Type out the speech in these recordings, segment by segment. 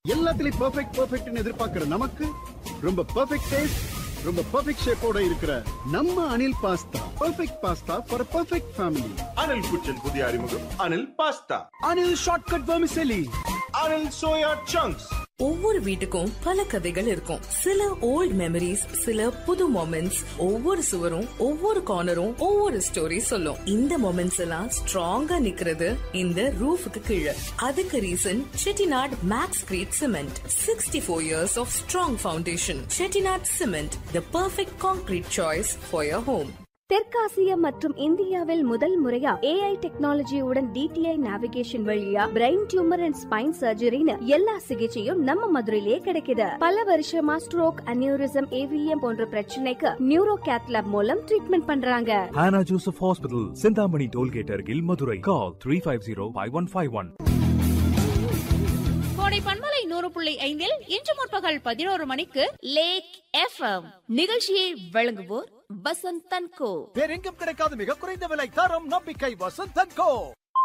எல்லாத்துலயும் பெர்ஃபெக்ட் பெர்ஃபெக்ட்னு எதிர்பார்க்கிற நமக்கு ரொம்ப பெர்ஃபெக்ட் டேஸ்ட் ரொம்ப பெர்ஃபெக்ட் ஷேப்போட இருக்கிற நம்ம Anil pasta perfect pasta for perfect family Anil kitchen புதிய அறிமுகம் Anil pasta Anil shortcut vermicelli Anil soya chunks ஒவ்வொரு வீட்டுக்கும் பல கதைகள் இருக்கும் சில ஓல்ட் மெமரிஸ் சில புது மொமெண்ட்ஸ் ஒவ்வொரு சுவரும் ஒவ்வொரு கார்னரும் ஒவ்வொரு ஸ்டோரி சொல்லும் இந்த மொமெண்ட்ஸ் எல்லாம் ஸ்ட்ராங்கா நிக்கிறது இந்த ரூஃபுக்கு கீழே அதுக்கு reason Chettinad Maxcrete cement sixty four years of strong foundation Chettinad cement the perfect concrete choice for your home தெற்காசியா மற்றும் இந்தியாவில் முதல் முறையா ஏஐ டெக்னாலஜியுடன் டிடிஐ நேவிகேஷன் வழியா பிரெயின் டியூமர் அண்ட் ஸ்பைன் சர்ஜரின்னு எல்லா சிகிச்சையும் நம்ம மதுரையிலே கிடைக்குது பல வருஷமா ஸ்ட்ரோக் அனியூரிசம் ஏவிஎம் போன்ற பிரச்சனைக்கு நியூரோ கேத்லாப் மூலம் ட்ரீட்மெண்ட் பண்றாங்க Hannah Joseph Hospital, Sindhamani Tollgate Argil, Madurai. Call 350-5151. கோடை பண்பலை நூறு புள்ளி ஐந்தில் இன்று முற்பகல் பதினோரு மணிக்கு லேக் எஃப்எம் நிகழ்ச்சியை வழங்குவோர் வசந்த் தன்கோ வேறெங்கும் கிடைக்காத மிக குறைந்த விலை தரம் நம்பிக்கை வசந்தன் கோ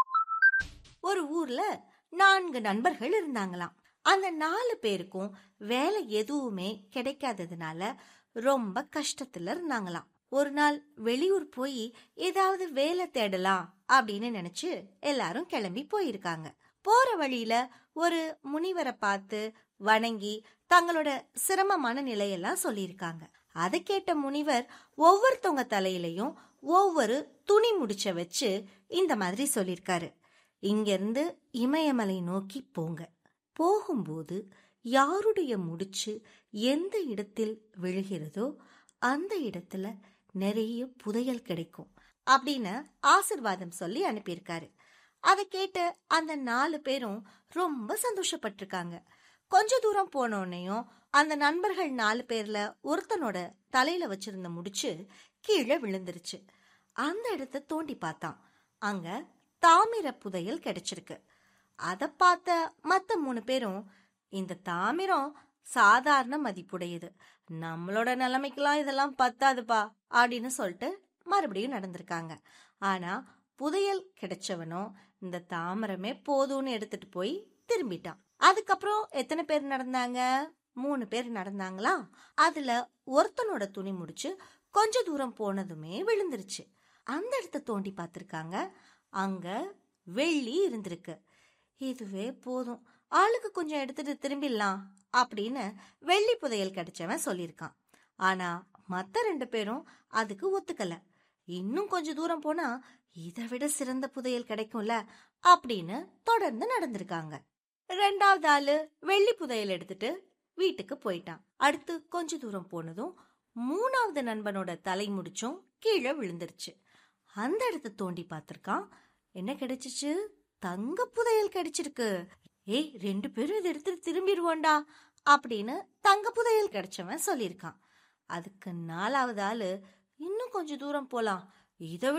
ஒரு ஊர்ல நான்கு நண்பர்கள் இருந்தாங்களாம் அந்த நாலு பேருக்கும் வேலை எதுவுமே கிடைக்காததுனால ரொம்ப கஷ்டத்துல இருந்தாங்களாம் ஒரு நாள் வெளியூர் போய் ஏதாவது வேலை தேடலாம் அப்படின்னு நினைச்சு எல்லாரும் கிளம்பி போயிருக்காங்க போற வழியில ஒரு முனிவரை பார்த்து வணங்கி தங்களோட சிரமமான நிலையெல்லாம் சொல்லியிருக்காங்க அதை கேட்ட முனிவர் ஒவ்வொருத்தவங்க தலையிலையும் ஒவ்வொரு துணி முடிச்ச வச்சு இந்த மாதிரி சொல்லியிருக்காரு இங்கிருந்து இமயமலை நோக்கி போங்க போகும்போது யாருடைய முடிச்சு எந்த இடத்தில் விழுகிறதோ அந்த இடத்துல நிறைய புதையல் கிடைக்கும் அப்படின்னு ஆசிர்வாதம் சொல்லி அனுப்பியிருக்காரு அதை கேட்டு அந்த நாலு பேரும் ரொம்ப சந்தோஷப்பட்டிருக்காங்க கொஞ்ச தூரம் போனோடனையும் அந்த நண்பர்கள் நாலு பேர்ல ஒருத்தனோட தலையில வச்சிருந்த முடிச்சு கீழே விழுந்துருச்சு அந்த இடத்த தோண்டி பார்த்தான் அங்க தாமிர புதையல் கிடைச்சிருக்கு அதை பார்த்த மத்த மூணு பேரும் இந்த தாமிரம் சாதாரண மதிப்புடையது நம்மளோட நிலைமைக்கெல்லாம் இதெல்லாம் பத்தாதுப்பா அப்படின்னு சொல்லிட்டு மறுபடியும் நடந்திருக்காங்க ஆனா புதையல் கிடைச்சவனோ இந்த தாமரமே போதும்னு எடுத்துட்டு போய் திரும்பிட்டான் அதுக்கப்புறம் எத்தனை பேர் நடந்தாங்க மூணு பேர் நடந்தாங்களா அதுல ஒருத்தனோட துணி முடிச்சு கொஞ்ச தூரம் போனதுமே விழுந்துருச்சு அந்த இடத்த தோண்டி பார்த்திருக்காங்க அங்க வெள்ளி இருந்திருக்கு இதுவே போதும் ஆளுக்கு கொஞ்சம் எடுத்துட்டு திரும்பிடலாம் அப்படின்னு வெள்ளி புதையல் கிடைச்சவன் சொல்லியிருக்கான் ஆனா மத்த ரெண்டு பேரும் அதுக்கு ஒத்துக்கல இன்னும் கொஞ்ச தூரம் போனா இதை விட சிறந்த புதையல் கிடைக்கும்ல அப்படின்னு தொடர்ந்து நடந்திருக்காங்க ரெண்டாவது ஆளு வெள்ளி புதையல் எடுத்துட்டு வீட்டுக்கு போயிட்டான் அடுத்து கொஞ்ச தூரம் போனதும் மூணாவது நண்பனோட தலை முடிச்சும் கீழே விழுந்துருச்சு அந்த இடத்த தோண்டி பார்த்திருக்கான் என்ன கிடைச்சிச்சு தங்க புதையல் கிடைச்சிருக்கு ஏய் ரெண்டு பேரும் இதை எடுத்துட்டு திரும்பிடுவோண்டா அப்படின்னு தங்க புதையல் கிடைச்சவன் சொல்லியிருக்கான் அதுக்கு நாலாவது ஆளு இன்னும் கொஞ்சம் தூரம் போலாம் இதை விட